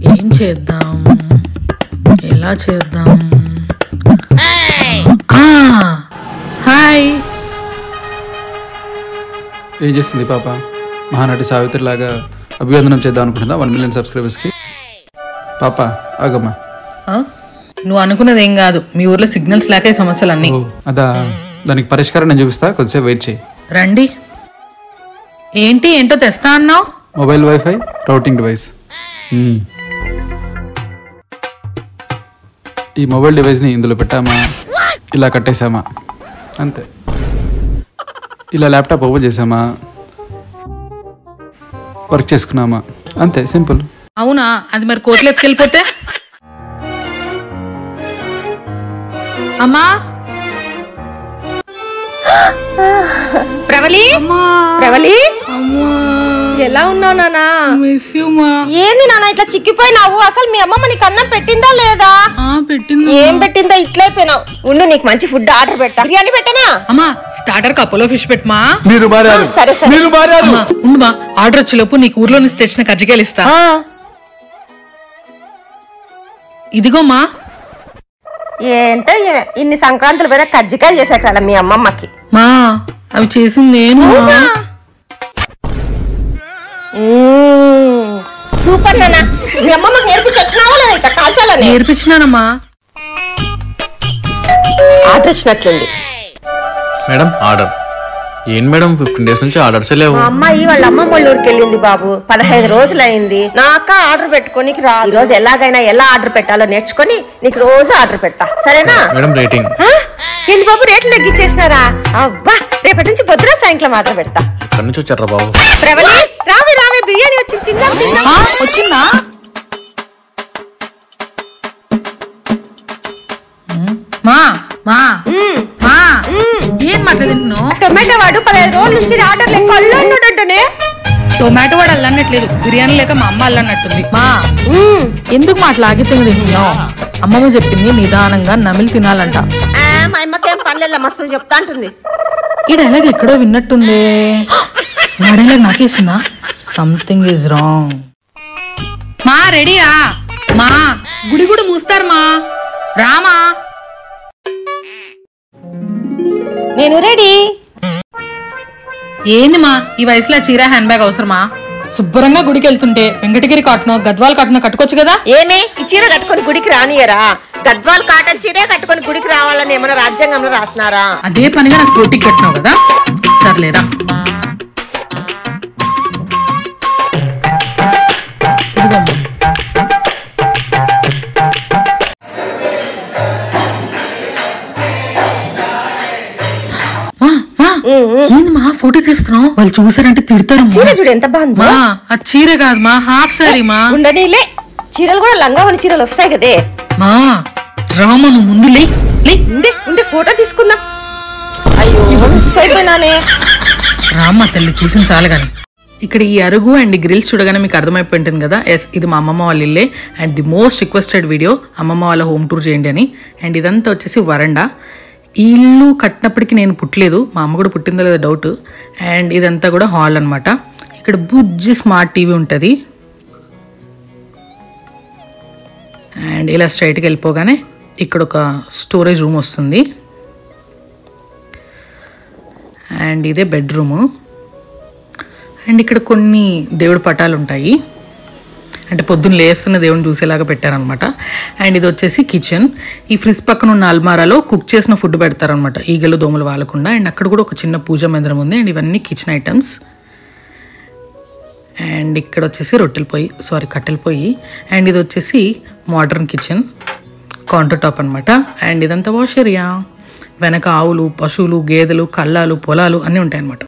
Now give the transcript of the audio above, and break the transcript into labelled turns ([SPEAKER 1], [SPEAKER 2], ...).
[SPEAKER 1] ఏం చేద్దాం ఎలా చేద్దాం ఆ, హాయ్
[SPEAKER 2] ఏం చేస్తుంది పాప మహానటి సావిత్రి లాగా అభివందనం చేద్దాం అనుకుంటుందా వన్ మిలియన్ సబ్స్క్రైబర్స్కి పాప ఆగమ్మా
[SPEAKER 1] ఆ? నువ్వు అనుకున్నది ఏం కాదు మీ ఊర్లో సిగ్నల్స్ లేక ఈ సమస్యలన్నీ
[SPEAKER 2] ఓ అదా దానికి పరిష్కారం నేను చూపిస్తా కొద్దిసేపు వెయిట్ చేయి
[SPEAKER 1] రండి ఏంటి ఏంటో తెస్తా అన్నావు
[SPEAKER 2] మొబైల్ వైఫై రౌటింగ్ డివైస్ మ్మ్. ఈ మొబైల్ డివైస్ని ఇందులో పెట్టామా ఇలా కట్టేసామా అంతే ఇలా ల్యాప్టాప్ ఓపెన్ చేసామా వర్క్ చేసుకున్నామా అంతే సింపుల్
[SPEAKER 1] అవునా అది మరి కోతులు ఎత్తుకెళ్ళిపోతే అమ్మా
[SPEAKER 3] ప్రవళి ప్రవళి
[SPEAKER 1] అమ్మా
[SPEAKER 3] ఎలా ఉన్నావు నానా
[SPEAKER 1] మిస్ యూ మా
[SPEAKER 3] ఏంది నాన్న ఇట్లా చిక్కిపోయినావు అసలు మీ అమ్మమ్మ నీకు అన్నం పెట్టిందా లేదా
[SPEAKER 1] ఆ, పెట్టింది
[SPEAKER 3] ఏం పెట్టిందో ఇట్లయిపోయినావు ఉండు నీకు మంచి ఫుడ్ ఆర్డర్ పెట్టా బిర్యానీ పెట్టనా
[SPEAKER 1] అమ్మా స్టార్టర్ కప్పులో ఫిష్ పెట్టమా
[SPEAKER 2] మీరు మారారు
[SPEAKER 3] సరే సరే
[SPEAKER 2] మీరు మారారు
[SPEAKER 1] అమ్మా ఉండు మా ఆర్డర్ వచ్చేలోపు నీకు ఊర్లో నుంచి తెచ్చిన కజ్జికాయలు ఇస్తా
[SPEAKER 3] ఆ,
[SPEAKER 1] ఇదిగోమ్మా
[SPEAKER 3] ఏంటో ఈమె. ఇన్ని సంక్రాంతులు పోయినా కజ్జికాయలు చేసాక మీ అమ్మమ్మకి
[SPEAKER 1] మా అవి చేసింది నేను మా.
[SPEAKER 3] మ్మ్. సూపర్ నాన్న మీ అమ్మమ్మకి నేర్పించి వచ్చినావా లేదా ఇట్లా కాల్చాలని
[SPEAKER 1] నేర్పించినానమ్మా
[SPEAKER 3] ఆర్డర్ వచ్చినట్లుంది
[SPEAKER 4] మేడం ఆర్డర్ ఏం మేడం ఫిఫ్టీన్ డేస్ నుంచి ఆర్డర్స్ లేవు
[SPEAKER 3] మా అమ్మాయి వాళ్ళ అమ్మమ్మ వాళ్ళ ఊరికి వెళ్ళింది బాబు పదహైదు రోజులు అయింది నాక ఆర్డర్ పెట్టుకోనికి రా ఈ రోజు ఎలాగైనా ఎలా ఆర్డర్ పెట్టాలో నేర్చుకొని నీకు రోజు ఆర్డర్ పెడతా సరేనా
[SPEAKER 4] మేడం రేటింగ్
[SPEAKER 3] ఆ? ఏంటి బాబు రేట్లు తగ్గించేసినారా అబ్బా రేపటి నుంచి పొద్దున సాయంత్రం ఆర్డర్ పెడతా
[SPEAKER 4] ఎక్కడి నుంచి వచ్చారా బాబు
[SPEAKER 3] ప్రవళి రావే రావే బిర్యానీ వచ్చింది తిందాం తిందాం
[SPEAKER 1] ఆ, వచ్చిందా ఉమ్, మా మా
[SPEAKER 3] మ్మ్.
[SPEAKER 1] మా ఏం మాట్లా తింటున్నావు
[SPEAKER 3] టొమాటో వాడు పదహైదు రోజుల నుంచి ఆర్డర్ లెక్క అల్లుండుంటనే
[SPEAKER 1] టొమాటో వాడు అల్లన్నట్లేదు బిర్యానీ లేక మా అమ్మ అల్లన్నట్టుంది మా ఎందుకు మా అట్లా ఆగిత్యంగా తింటున్నావు అమ్మమ్మ చెప్పింది నిదానంగా నమిలి తినాలంట
[SPEAKER 3] మా అమ్మకేం పనులేదు మస్తు చెప్తా అంటుంది
[SPEAKER 1] ఈ డైలాగ్ ఎక్కడో విన్నట్టుంది నా డైలాగ్ నాకేసిందా సంథింగ్ ఈజ్ రాంగ్ మా రెడీయా మా గుడి గుడి మూస్తారు మా రామా
[SPEAKER 3] నేను రెడీ
[SPEAKER 1] ఏంది మా ఈ వయసులో చీర హ్యాండ్ బ్యాగ్ అవసరమా శుభ్రంగా గుడికి వెళ్తుంటే వెంకటగిరి కాటనో గద్వాల్ కాటనో కట్టుకోవచ్చు కదా
[SPEAKER 3] ఏమే ఈ చీర కట్టుకొని గుడికి రానియరా గద్వాల్ కాటన్ చీరే కట్టుకొని గుడికి రావాలని ఏమైనా రాజ్యాంగంలో రాసినారా
[SPEAKER 1] అదే పనిగా నాకు పోటీకి కట్టినావు కదా సర్లేరా ఇదిగో అమ్మా. మా, మా, ఏంది మా ఫోటో తీస్తున్నావు వాళ్ళు చూసారంటే తిడతారు
[SPEAKER 3] చీర చూడు ఎంత బాగుందో
[SPEAKER 1] మా ఆ చీర కాదు మా హాఫ్ సారీ మా
[SPEAKER 3] ఉండనీలే చీరలు కూడా లంగావని చీరలు వస్తాయి కదే
[SPEAKER 1] మా రామ నువ్వు ముందు లే లే
[SPEAKER 3] ఉండే ఉండే ఫోటో తీసుకుందాం అయ్యో మిస్ అయిపోయినానే
[SPEAKER 1] రామ్మ తల్లి చూసిన చాలు కానీ ఇక్కడ ఈ అరుగు అండ్ ఈ గ్రిల్స్ చూడగానే మీకు అర్థమైపోయి ఉంటుంది కదా ఎస్ ఇది మా అమ్మమ్మ వాళ్ళ ఇల్లే and the most requested video అమ్మమ్మ వాళ్ళ హోమ్ టూర్ చేయండి అని అండ్ ఇదంతా వచ్చేసి వరండా ఈ ఇల్లు కట్టినప్పటికీ నేను పుట్టలేదు మా అమ్మ కూడా పుట్టిందో లేదో డౌట్ అండ్ ఇదంతా కూడా హాల్ అన్నమాట ఇక్కడ బుజ్జి స్మార్ట్ టీవీ ఉంటుంది అండ్ ఇలా స్ట్రైట్కి వెళ్ళిపోగానే ఇక్కడ ఒక స్టోరేజ్ రూమ్ వస్తుంది అండ్ ఇదే బెడ్రూము అండ్ ఇక్కడ కొన్ని దేవుడి పటాలు ఉంటాయి అంటే పొద్దున్న లేస్తున్న దేవుని చూసేలాగా పెట్టారనమాట అండ్ ఇది వచ్చేసి కిచెన్ ఈ ఫ్రిజ్ పక్కన ఉన్న అల్మారాలో కుక్ చేసిన ఫుడ్ పెడతారనమాట ఈగలు దోమలు వాలకుండా అండ్ అక్కడ కూడా ఒక చిన్న పూజ మందిరం ఉంది అండ్ ఇవన్నీ కిచెన్ ఐటమ్స్ అండ్ ఇక్కడ వచ్చేసి రొట్టెల పొయ్యి సారీ కట్టెల పొయ్యి అండ్ ఇది వచ్చేసి మోడర్న్ కిచెన్ కౌంటర్ టాప్ అనమాట అండ్ ఇదంతా వాష్ ఏరియా వెనక ఆవులు పశువులు గేదెలు కళ్ళాలు పొలాలు అన్నీ ఉంటాయి అనమాట